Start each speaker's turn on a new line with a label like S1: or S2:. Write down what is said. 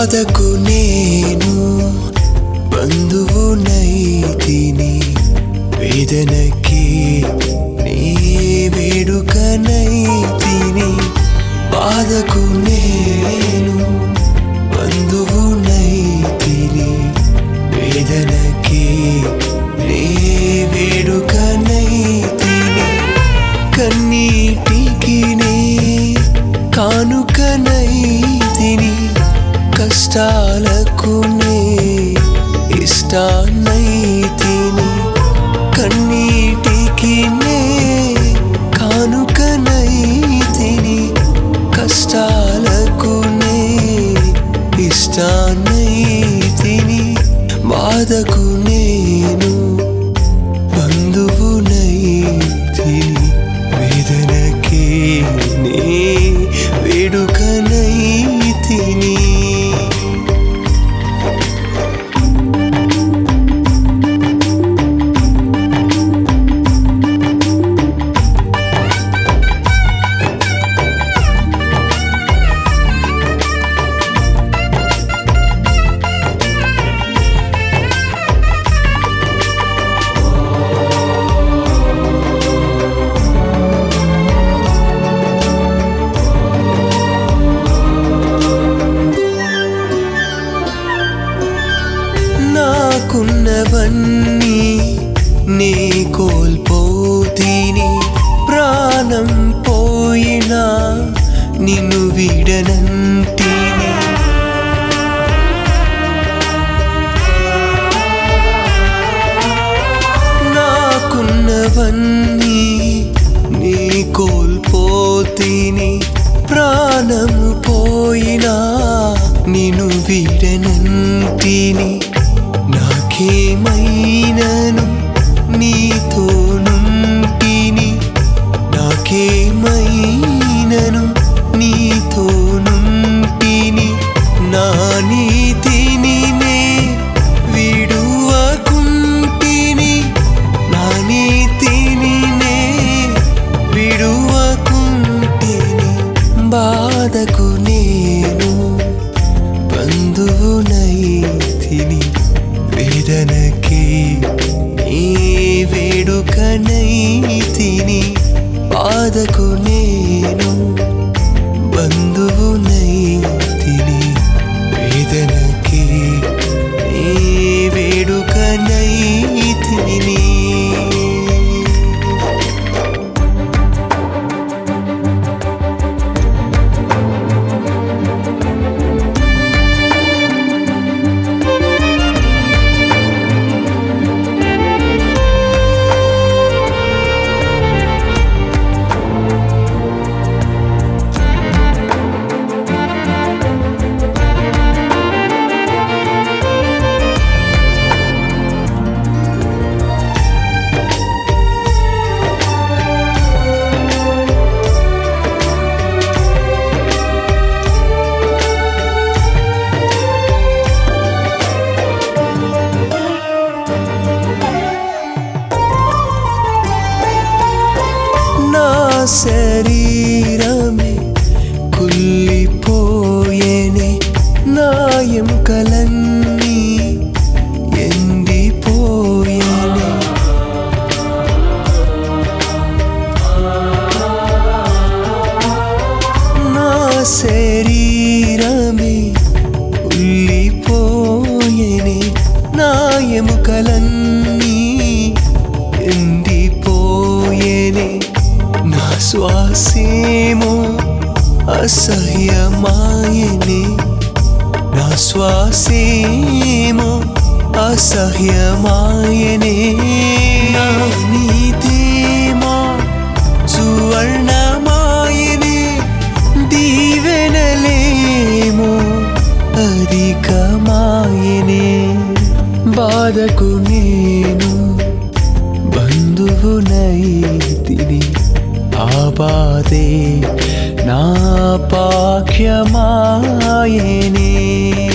S1: బాధకు నేను బంధువునైతిని వేదనకి నీ వేడుకనైతిని బాధకు నేను బంధువునైతిని వేదనకి నీ వేడుకనైతిని కన్నీటికి నే కానుకనైతిని కష్టాలకు నే ఇష్టానైతిని కన్నీటికి నే కానుకనైతిని కష్టాలకు నే ఇష్టానైతిని బాధకు నేను బంధువునైతిని వేదనకే నే వేడుకనైతిని నాకున్నవన్నీ నీ కోల్పోతీని ప్రాణం పోయినా నిన్ను వీడనంటిని నాకున్నవన్నీ నీ కోల్పోతీని ప్రాణము పోయినా నిన్ను వీడనంటిని నాకేమైనను నీతో నుంటిని నాకేమైనను నీతో నుంటిని నా నీతిని నే విడువకుంటిని నా నీతిని నే విడువకుంటిని బాధకు నేను బంధువునైతిని వేదనకి నీ వేడుకనైతిని బాధకు నేను బంధువునైతిని వేదనకి నీ వేడుకనైతిని నా శరీరమే కుల్లిపోయేనే నా ఎముకలన్నీ ఎండిపోయేనే నా శరీరమే కుల్లిపోయేనే నా ఎముకలన్నీ ఎండిపోయేనే నా శ్వాసేమో అసహ్యమాయనే నా శ్వాసేమో అసహ్యమాయనే నా నీతేమో సువర్ణమాయనే దీవెనలేమో అధికమాయనే బాధకు నేను బంధువునైతిని ఆ బాధే నా పాఖ్యమాయనే